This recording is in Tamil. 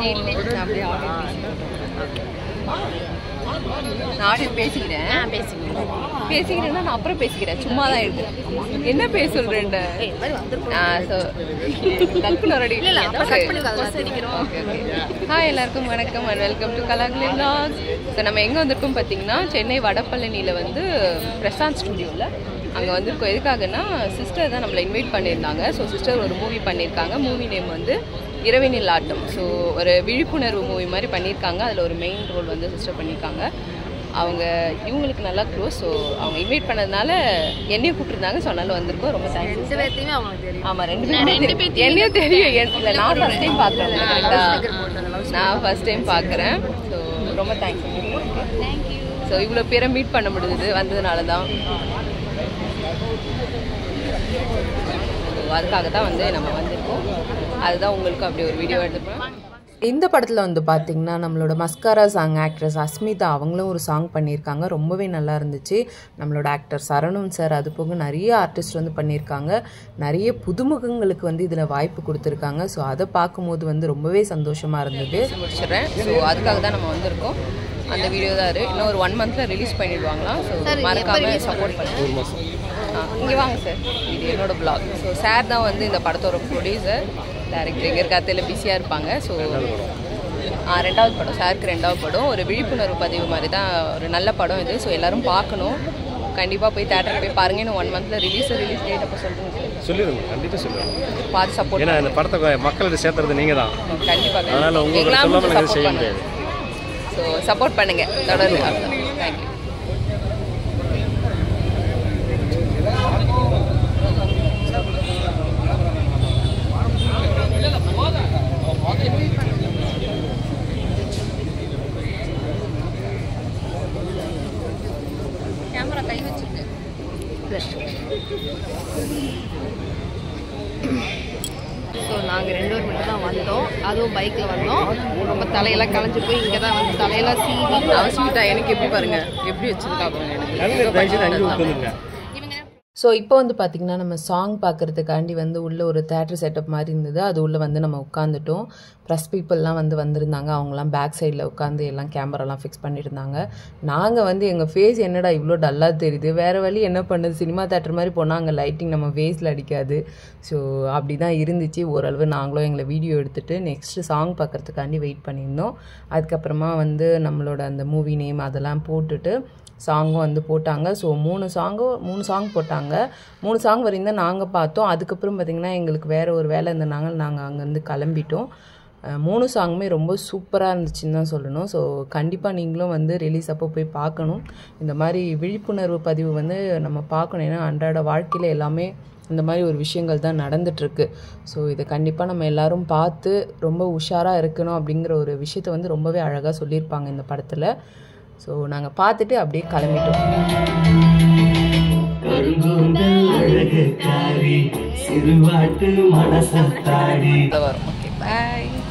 அப்படியே ஆடியோ பேசிக்கிறேன் ஆ பேசிக்கணும் பேசிக்கிறேன்னா நான் அப்புறம் பேசிக்கிறேன் சும்மா தான் இருக்கு என்ன பேச சொல்றேன் ஏய், இந்த மாதிரி வந்திருக்கும் ஆ ஸோ டக்குன்னு ரெடி இல்ல, இல்ல, அப்புறம் cut பண்ணி விடாத, நான் தெரிக்கிறோம். ஓகே ஓகே ஹாய் எல்லாருக்கும் வணக்கம் அண்ட் வெல்கம் டு கலாக்லி vlogs ஸோ நம்ம எங்கே வந்திருக்கோம் பார்த்தீங்கன்னா சென்னை வடபழனியில் வந்து பிரசாந்த் ஸ்டுடியோவில் அங்கே வந்திருக்கோம் எதுக்காகன்னா சிஸ்டர் தான் நம்மளை இன்வைட் பண்ணியிருந்தாங்க ஸோ சிஸ்டர் ஒரு மூவி பண்ணியிருக்காங்க மூவி நேம் வந்து இரவினில் ஆட்டம் ஸோ ஒரு விழிப்புணர்வு மூவி மாதிரி பண்ணியிருக்காங்க அதில் ஒரு மெயின் ரோல் வந்து சிஸ்டர் பண்ணியிருக்காங்க அவங்க இவங்களுக்கு நல்லா க்ளோஸ் ஸோ அவங்க இன்வைட் பண்ணதுனால என்னையும் கூப்பிட்டுருந்தாங்க ஸோ அதனால வந்திருக்கோம் ரொம்ப தேங்க்ஸ் ரெண்டு பேர்த்தையுமே அவங்களுக்கு தெரியும் ஆமா ரெண்டு பேரும் என்னையும் தெரியும் என்- இல்ல நான் ஃபர்ஸ்ட் டைம் பார்க்குறேன் நான் ஃபர்ஸ்ட் டைம் பார்க்குறேன் ஸோ ரொம்ப தேங்க்ஸ் ஸோ இவ்வளோ பேரை மீட் பண்ண முடிஞ்சது வந்ததுனால தான் So, அதுக்காக தான் வந்து நம்ம வந்திருக்கோம் அதுதான் உங்களுக்கு அப்படி ஒரு வீடியோ எடுத்துப்போம் இந்த படத்தில் வந்து பார்த்திங்கன்னா நம்மளோட மஸ்காரா சாங் ஆக்ட்ரஸ் அஸ்மிதா அவங்களும் ஒரு சாங் பண்ணியிருக்காங்க ரொம்பவே நல்லா இருந்துச்சு நம்மளோட ஆக்டர் சரணும் சார் அது போக நிறைய ஆர்டிஸ்ட் வந்து பண்ணியிருக்காங்க நிறைய புதுமுகங்களுக்கு வந்து இதில் வாய்ப்பு கொடுத்துருக்காங்க ஸோ அதை பார்க்கும்போது வந்து ரொம்பவே சந்தோஷமாக இருந்தது முடிச்சிடுறேன் ஸோ அதுக்காக தான் நம்ம வந்திருக்கோம் அந்த வீடியோ தான் இருக்கு இன்னும் ஒரு ஒன் மந்த்தில் ரிலீஸ் பண்ணிடுவாங்களாம் ஸோ மறக்காம சப்போர்ட் பண்ணுங்க இங்கே வாங்க சார் இது என்னோட பிளாக் ஸோ சார் தான் வந்து இந்த படத்தோட ப்ரொடியூசர் டேரக்டர் எங்கே இருக்காத்தில் பிஸியாக இருப்பாங்க ஸோ ஆ ரெண்டாவது படம் சாருக்கு ரெண்டாவது படம் ஒரு விழிப்புணர்வு பதிவு மாதிரி தான் ஒரு நல்ல படம் இது ஸோ எல்லாரும் பார்க்கணும் கண்டிப்பாக போய் தேட்டருக்கு போய் பாருங்க இன்னும் ஒன் மந்த்தில் ரிலீஸ் ரிலீஸ் டேட் அப்போ சொல்லுங்க சார் சொல்லிடுங்க கண்டிப்பாக சொல்லிடுங்க பார்த்து சப்போர்ட் ஏன்னா இந்த படத்தை மக்கள்கிட்ட சேர்த்துறது நீங்கள் தான் கண்டிப்பாக அதனால் உங்களுக்கு சொல்லாமல் நாங்கள் செய்ய முடியாது ஸோ சப்போர்ட் பண்ணுங்க தொடர்ந்து தேங்க்யூ கேமரா கை வச்சிருக்கு ஸோ நாங்கள் ரெண்டு பேர் மட்டும் தான் வந்தோம் அதுவும் பைக்கில் வந்தோம் ரொம்ப தலையெல்லாம் களைஞ்சு போய் இங்கே தான் வந்து தலையெல்லாம் சீவி அவசியமிட்டா எனக்கு எப்படி பாருங்க எப்படி வச்சிருக்கா பாருங்க எனக்கு தயவுசெய்து அங்கே உட்காந்துருங்க இவங்க ஸோ இப்போ வந்து பார்த்திங்கன்னா நம்ம சாங் பார்க்குறதுக்காண்டி வந்து உள்ளே ஒரு தேட்டர் செட்டப் மாதிரி இருந்தது அது உள்ளே வந்து நம்ம உட்காந்துட்டோம் ப்ரெஸ் பீப்புளெலாம் வந்து வந்திருந்தாங்க அவங்களாம் பேக் சைடில் உட்காந்து எல்லாம் கேமராலாம் ஃபிக்ஸ் பண்ணியிருந்தாங்க நாங்கள் வந்து எங்கள் ஃபேஸ் என்னடா இவ்வளோ டல்லாக தெரியுது வேறு வழி என்ன பண்ணுது சினிமா தேட்டர் மாதிரி போனால் அங்கே லைட்டிங் நம்ம ஃபேஸில் அடிக்காது ஸோ அப்படி தான் இருந்துச்சு ஓரளவு நாங்களும் எங்களை வீடியோ எடுத்துகிட்டு நெக்ஸ்ட்டு சாங் பார்க்குறதுக்காண்டி வெயிட் பண்ணியிருந்தோம் அதுக்கப்புறமா வந்து நம்மளோட அந்த மூவி நேம் அதெல்லாம் போட்டுட்டு சாங்கும் வந்து போட்டாங்க ஸோ மூணு சாங்கும் மூணு சாங் போட்டாங்க மூணு சாங் வரையும் தான் நாங்கள் பார்த்தோம் அதுக்கப்புறம் பார்த்திங்கன்னா எங்களுக்கு வேறு ஒரு வேலை இருந்தனால நாங்கள் அங்கேருந்து கிளம்பிட்டோம் அஹ் மூணு சாங்குமே ரொம்ப சூப்பராக இருந்துச்சுன்னு தான் சொல்லணும் ஸோ கண்டிப்பாக நீங்களும் வந்து ரிலீஸ் அப்போ போய் பார்க்கணும் இந்த மாதிரி விழிப்புணர்வு பதிவு வந்து நம்ம பார்க்கணும் ஏன்னா அன்றாட வாழ்க்கையில் எல்லாமே இந்த மாதிரி ஒரு விஷயங்கள் தான் நடந்துட்டுருக்கு ஸோ இதை கண்டிப்பாக நம்ம எல்லாரும் பார்த்து ரொம்ப உஷாராக இருக்கணும் அப்படிங்கிற ஒரு விஷயத்தை வந்து ரொம்பவே அழகாக சொல்லியிருப்பாங்க இந்த படத்தில் ஸோ நாங்கள் பார்த்துட்டு அப்படியே கிளம்பிட்டோம் கருங்கூந்தல் அழகு காரி சிறுவாட்டு மனசத்தாடி வரும் ஓகே பாய்